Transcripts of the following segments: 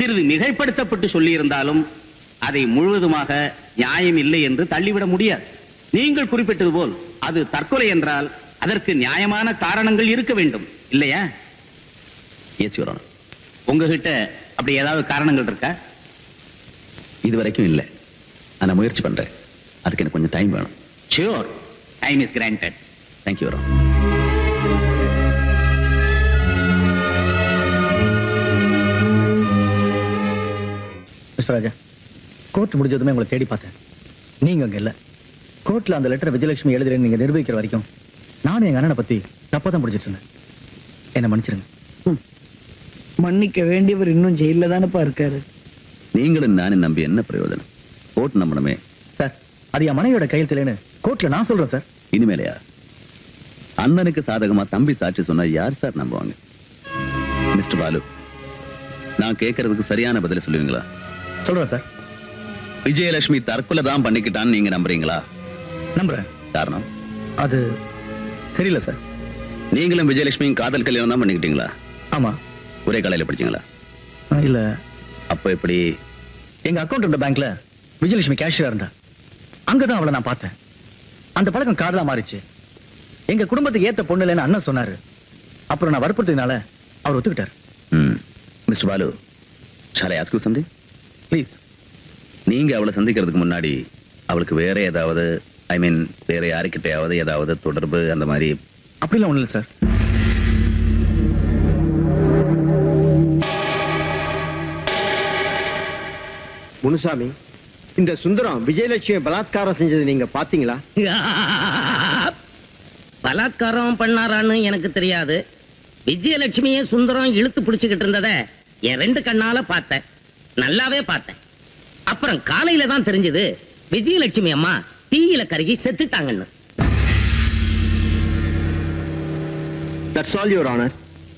சிறிது மிகைப்படுத்தப்பட்டு சொல்லியிருந்தாலும் அதை முழுவதுமாக நியாயம் இல்லை என்று தள்ளிவிட முடியாது நீங்கள் குறிப்பிட்டது போல் அது தற்கொலை என்றால் அதற்கு நியாயமான காரணங்கள் இருக்க வேண்டும் இல்லையா எஸ் யுவர் ஆனர் உங்ககிட்ட அப்படி ஏதாவது காரணங்கள் இருக்கா இது வரைக்கும் இல்லை ஆனா முயற்சி பண்றேன் அதுக்கு எனக்கு கொஞ்சம் டைம் வேணும் sure time is granted thank you your honour mister Raja court முடிஞ்சதுமே உங்களை தேடி பார்த்தேன் நீங்க அங்க இல்ல கோர்ட்ல அந்த லெட்டர் விஜயலட்சுமி எழுதுறேன்னு நீங்க நிரூபிக்கிற வரைக்கும் நானும் எங்க அண்ணனை பத்தி தப்பா தான் முடிச்சிட்டு இருந்தேன் என்ன மன்னிச்சிருங்க மன்னிக்க வேண்டியவர் இன்னும் ஜெயில தானப்பா இருக்காரு நீங்களும் நானும் நம்பி என்ன பிரயோஜனம் கோர்ட் நம்பணுமே சார் அது என் மனைவியோட கையெழுத்துலன்னு கோர்ட்ல நான் சொல்றேன் சார் இனிமேலையா அண்ணனுக்கு சாதகமா தம்பி சாட்சி சொன்னா யார் சார் நம்புவாங்க மிஸ்டர் பாலு நான் கேட்கறதுக்கு சரியான பதில சொல்லுவீங்களா சொல்றேன் சார் விஜயலட்சுமி தற்கொலை தான் பண்ணிக்கிட்டான்னு நீங்க நம்புறீங்களா நம்புறேன் காரணம் அது தெரியல சார் நீங்களும் விஜயலட்சுமியும் காதல் கல்யாணம் தான் பண்ணிக்கிட்டீங்களா ஆமா ஒரே காலையில படிச்சீங்களா அஹ் இல்ல அப்ப எப்படி எங்க அக்கௌண்ட் இருந்த பேங்க்ல விஜயலட்சுமி கேஷியரா இருந்தா அங்கதான் அவளை நான் பார்த்தேன் அந்த பழக்கம் காதலா மாறிச்சு எங்க குடும்பத்துக்கு ஏத்த பொண்ணு இல்லைன்னு அண்ணன் சொன்னாரு அப்புறம் நான் வற்புறுத்தினால அவர் ஒத்துக்கிட்டார் ம் mister Balu shall I ask you something please நீங்க அவளை சந்திக்கிறதுக்கு முன்னாடி அவளுக்கு வேற ஏதாவது ஐ மீன் வேற யாருக்கிட்டையாவது ஏதாவது தொடர்பு அந்த மாதிரி அப்படிலாம் ஒண்ணு இல்லை சார் முனுசாமி இந்த சுந்தரம் விஜயலட்சுமி பலாத்காரம் செஞ்சது நீங்க பாத்தீங்களா பலாத்காரம் பண்ணாரான்னு எனக்கு தெரியாது விஜயலட்சுமியே சுந்தரம் இழுத்து பிடிச்சுக்கிட்டு இருந்தத என் ரெண்டு கண்ணால பார்த்தேன் நல்லாவே பார்த்தேன் அப்புறம் காலையில தான் தெரிஞ்சது விஜயலட்சுமி அம்மா தீயில கருகி செத்துட்டாங்கன்னு that's all your honour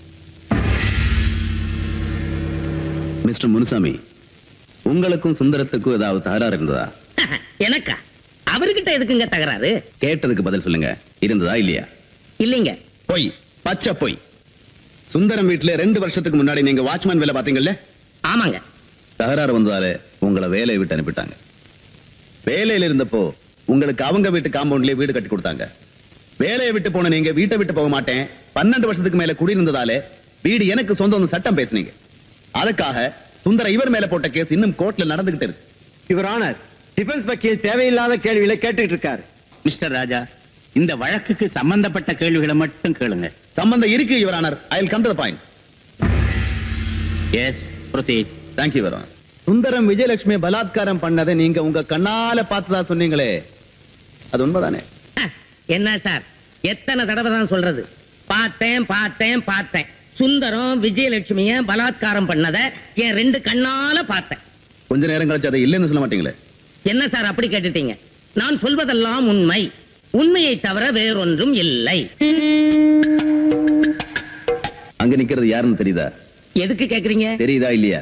mister Munusamy உங்களுக்கும் சுந்தரத்துக்கும் ஏதாவது தகராறு இருந்ததா எனக்கா அவர்கிட்ட எதுக்குங்க தகராறு கேட்டதுக்கு பதில் சொல்லுங்க இருந்ததா இல்லையா இல்லைங்க பொய் பச்சை பொய் சுந்தரம் வீட்டுல ரெண்டு வருஷத்துக்கு முன்னாடி நீங்க வாட்ச்மேன் வேலை பாத்தீங்கல்ல ஆமாங்க தகராறு வந்ததாலே உங்களை வேலையை விட்டு அனுப்பிட்டாங்க வேலையில இருந்தப்போ உங்களுக்கு அவங்க வீட்டு காம்பவுண்ட்லயே வீடு கட்டி கொடுத்தாங்க வேலையை விட்டு போன நீங்க வீட்டை விட்டு போக மாட்டேன் பன்னெண்டு வருஷத்துக்கு மேல குடியிருந்ததாலே வீடு எனக்கு சொந்தம் சட்டம் பேசுனீங்க அதுக்காக சுந்தர இவர் மேல போட்ட கேஸ் இன்னும் கோர்ட்ல நடந்துகிட்டு இருக்கு யுவர் ஆனர் டிஃபென்ஸ் வக்கீல் தேவையில்லாத கேள்விகளை கேட்டுட்டு இருக்காரு மிஸ்டர் ராஜா இந்த வழக்குக்கு சம்பந்தப்பட்ட கேள்விகளை மட்டும் கேளுங்க சம்பந்தம் இருக்கு your honour I will come to the point yes proceed thank you your honour Sundaram Vijayalakshmi பலாத்காரம் பண்ணதை நீங்க உங்க கண்ணால பார்த்ததா சொன்னீங்களே அது உண்மைதானே அஹ், என்ன சார் எத்தனை தடவை தான் சொல்றது பார்த்தேன் பார்த்தேன் பார்த்தேன் சுந்தரம் விஜயலட்சுமிய பலாத்காரம் பண்ணத என் ரெண்டு கண்ணால பார்த்தேன் கொஞ்ச நேரம் கழிச்சு அதை இல்லைன்னு சொல்ல மாட்டீங்களே என்ன சார் அப்படி கேட்டுட்டீங்க நான் சொல்வதெல்லாம் உண்மை உண்மையை தவிர வேறொன்றும் இல்லை அங்க நிக்கிறது யாருன்னு தெரியுதா எதுக்கு கேக்குறீங்க தெரியுதா இல்லையா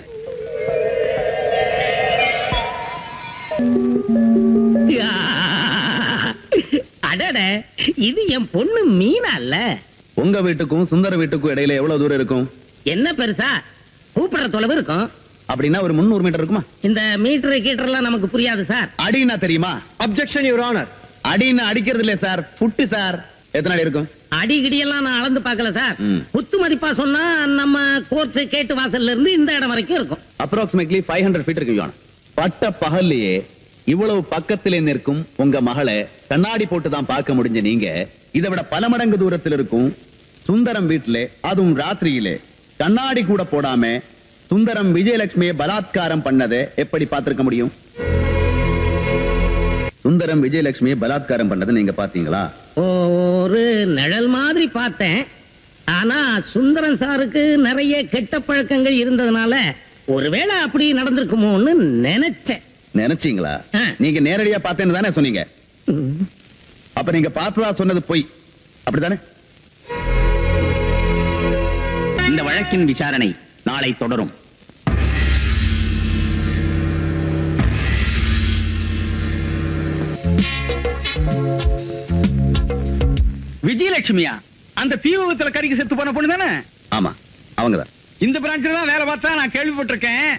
அடட இது என் பொண்ணு மீனா இல்ல உங்க வீட்டுக்கும் சுந்தர வீட்டுக்கும் இடையில எவ்வளவு தூரம் இருக்கும் என்ன பெருசா கூப்பிடுற தொலைவு இருக்கும் அப்படின்னா ஒரு முந்நூறு மீட்டர் இருக்குமா இந்த மீட்டர் கீட்டர்லாம் நமக்கு புரியாது சார் அடின்னா தெரியுமா அப்செக்ஷன் யுவர் ஆனர் அடின்னு அடிக்கிறது இல்ல சார் புட்டு சார் எத்தனை அடி இருக்கும் அடி கிடியெல்லாம் நான் அளந்து பார்க்கல சார் ம். குத்து மதிப்பா சொன்னா நம்ம கோர்ட் கேட்டு வாசல்ல இருந்து இந்த இடம் வரைக்கும் இருக்கும் அப்ராக்சிமேட்லி ஃபைவ் ஹண்ட்ரட் ஃபீட் இருக்கு யோனா பட்ட பகல்லையே இவ்வளவு பக்கத்திலே நிற்கும் உங்க மகளை கண்ணாடி போட்டு தான் பார்க்க முடிஞ்ச நீங்க இதை விட பல மடங்கு தூரத்தில் இருக்கும் சுந்தரம் வீட்டுல அதுவும் ராத்திரியிலே கண்ணாடி கூட போடாம சுந்தரம் விஜயலட்சுமியை பலாத்காரம் பண்ணதை எப்படி பார்த்திருக்க முடியும் சுந்தரம் விஜயலட்சுமியை பலாத்காரம் பண்ணதை நீங்க பாத்தீங்களா ஒரு நிழல் மாதிரி பார்த்தேன் ஆனா சுந்தரம் சாருக்கு நிறைய கெட்ட பழக்கங்கள் இருந்ததுனால ஒருவேளை அப்படி நடந்திருக்குமோன்னு நினைச்சேன் நினைச்சீங்களா ஆ. நீங்க நேரடியா பார்த்தேன்னு தானே சொன்னீங்க அப்ப நீங்க பார்த்ததா சொன்னது பொய் அப்படிதானே இந்த வழக்கின் விசாரணை நாளை தொடரும் விஜயலட்சுமியா அந்த தீவிரத்துல கறிக்கு செத்து போன பொண்ணு தானே ஆமா அவங்கதான் இந்த பிரான்ச்ல தான் வேலை பார்த்தா நான் கேள்விப்பட்டிருக்கேன்